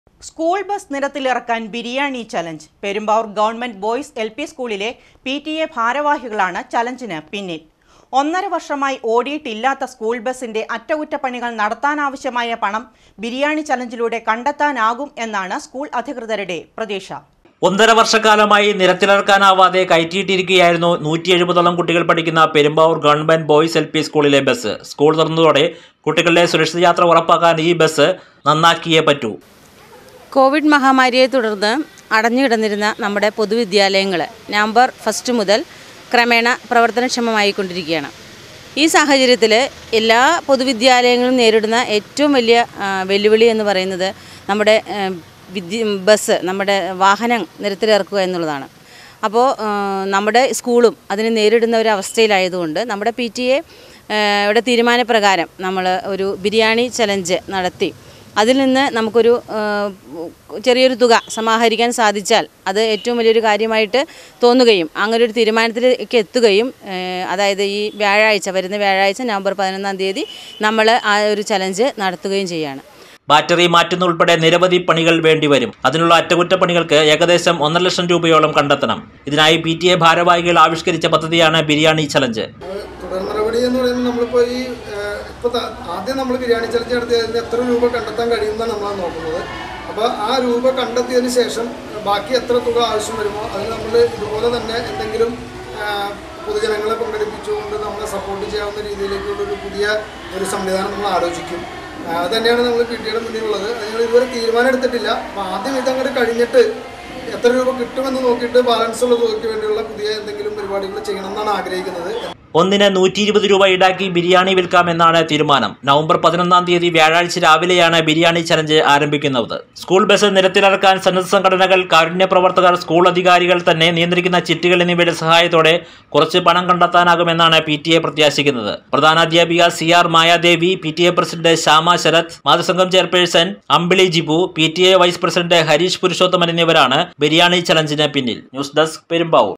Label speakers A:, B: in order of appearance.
A: school bus നിരത്തിലിറക്കാൻ biryani challenge Perumbavoor government boys L P സ്കൂളിലെ P T A ഭാരവാഹികളാണ് ചലഞ്ചിന് പിന്നിൽ ഒന്നര വർഷമായി ഓടിയിട്ടില്ലാത്ത സ്കൂൾ ബസിന്റെ അറ്റകുറ്റപ്പണികൾ നടത്താനാവശ്യമായ പണം ബിരിയാണി ചലഞ്ചിലൂടെ കണ്ടെത്താനാകും എന്നാണ് സ്കൂൾ അധികൃതരുടെ പ്രതീക്ഷ
B: ഒന്നര വർഷക്കാലമായി നിരത്തിലിറക്കാനാവാതെ കയറ്റിയിട്ടിരിക്കുകയായിരുന്നു നൂറ്റി എഴുപതോളം കുട്ടികൾ പഠിക്കുന്ന Perumbavoor government boys L P സ്കൂളിലെ ബസ് സ്കൂൾ തുറന്നതോടെ കുട്ടികളുടെ സുരക്ഷിത യാത്ര ഉറപ്പാക്കാൻ ഈ ബസ് നന്നാക്കിയേ പറ്റൂ
C: കോവിഡ് മഹാമാരിയെ തുടർന്ന് അടഞ്ഞുകിടന്നിരുന്ന നമ്മുടെ പൊതുവിദ്യാലയങ്ങൾ നവംബർ ഫസ്റ്റ് മുതൽ ക്രമേണ പ്രവർത്തനക്ഷമമായിക്കൊണ്ടിരിക്കുകയാണ് ഈ സാഹചര്യത്തിൽ എല്ലാ പൊതുവിദ്യാലയങ്ങളും നേരിടുന്ന ഏറ്റവും വലിയ ആ, വെല്ലുവിളി എന്ന് പറയുന്നത് നമ്മുടെ ആ, വിദ്യ ബസ് നമ്മുടെ വാഹനം നിരത്തിലിറക്കുക എന്നുള്ളതാണ് അപ്പോൾ ആ, നമ്മുടെ സ്കൂളും അതിന് നേരിടുന്ന ഒരു അവസ്ഥയിലായതുകൊണ്ട് നമ്മുടെ പി ടി എ യുടെ തീരുമാനപ്രകാരം നമ്മൾ ഒരു ബിരിയാണി ചലഞ്ച് നടത്തി അതിൽ നിന്ന് നമുക്കൊരു ആ, ചെറിയൊരു തുക സമാഹരിക്കാൻ സാധിച്ചാൽ അത് ഏറ്റവും വലിയൊരു കാര്യമായിട്ട് തോന്നുകയും അങ്ങനെ ഒരു തീരുമാനത്തിലേക്ക് എത്തുകയും ആ, അതായത് ഈ വ്യാഴാഴ്ച വരുന്ന വ്യാഴാഴ്ച നവംബർ പതിനൊന്നാം തീയതി നമ്മൾ ആ ഒരു ചലഞ്ച് നടത്തുകയും ചെയ്യുകയാണ്
B: ബാറ്ററി മാറ്റുന്ന ഉൾപ്പെടെ നിരവധി പണികൾ വേണ്ടിവരും അതിനുള്ള അറ്റകുറ്റപ്പണികൾക്ക് ഏകദേശം ഒന്നര ലക്ഷം രൂപയോളം കണ്ടെത്തണം ഇതിനായി പി ടി എ ഭാരവാഹികൾ ആവിഷ്കരിച്ച പദ്ധതിയാണ് ബിരിയാണി ചലഞ്ച്
D: തുടർ നടപടി എന്ന് പറയുമ്പോൾ നമ്മളിപ്പോൾ ഈ ഇപ്പോൾ ആദ്യം നമ്മൾ ബിരിയാണി ചലഞ്ച് നടത്തിയതിന് എത്ര രൂപ കണ്ടെത്താൻ കഴിയുമെന്നാണ് നമ്മൾ നോക്കുന്നത് അപ്പോൾ ആ രൂപ കണ്ടെത്തിയതിന് ശേഷം ബാക്കി എത്ര തുക ആവശ്യം വരുമോ അതിന് നമ്മൾ ഇതുപോലെ തന്നെ എന്തെങ്കിലും ആ, പൊതുജനങ്ങളെ പങ്കെടുപ്പിച്ചുകൊണ്ട് നമ്മളെ സപ്പോർട്ട് ചെയ്യാവുന്ന രീതിയിലേക്കുള്ള ഒരു പുതിയ ഒരു സംവിധാനം നമ്മൾ ആലോചിക്കും ആ, അത് തന്നെയാണ് നമ്മൾ പി ടിയുടെ മുന്നിലുള്ളത് അത് ഞങ്ങൾ ഇതുവരെ തീരുമാനം എടുത്തിട്ടില്ല അപ്പോൾ ആദ്യം ഇതങ്ങോട്ട് കഴിഞ്ഞിട്ട് എത്ര രൂപ കിട്ടുമെന്ന് നോക്കിയിട്ട് ബാലൻസ് ഉള്ള തുകയ്ക്ക് വേണ്ടിയുള്ള പുതിയ എന്തെങ്കിലും പരിപാടികൾ ചെയ്യണം എന്നാണ് ആഗ്രഹിക്കുന്നത്
B: ഒന്നിന് നൂറ്റി ഇരുപത് രൂപ ഈടാക്കി ബിരിയാണി വിൽക്കാമെന്നാണ് തീരുമാനം നവംബർ പതിനൊന്നാം തീയതി വ്യാഴാഴ്ച രാവിലെയാണ് ബിരിയാണി ചലഞ്ച് ആരംഭിക്കുന്നത് സ്കൂൾ ബസ് നിരത്തിലിറക്കാൻ സന്നദ്ധ സംഘടനകൾ കാരുണ്യ പ്രവർത്തകർ സ്കൂൾ അധികാരികൾ തന്നെ നിയന്ത്രിക്കുന്ന ചിറ്റുകൾ എന്നിവയുടെ സഹായത്തോടെ കുറച്ച് പണം കണ്ടെത്താനാകുമെന്നാണ് പി ടി എ പ്രത്യാശിക്കുന്നത് പ്രധാനാധ്യാപിക C R Mayadevi P T A president Shyama Sarath മാതൃസംഘം chairperson Ambili Jibu P T A vice president Harish Purushothaman എന്നിവരാണ് ബിരിയാണി ചലഞ്ചിന് പിന്നിൽ ന്യൂസ് ഡെസ്ക് പെരുമ്പാവൂർ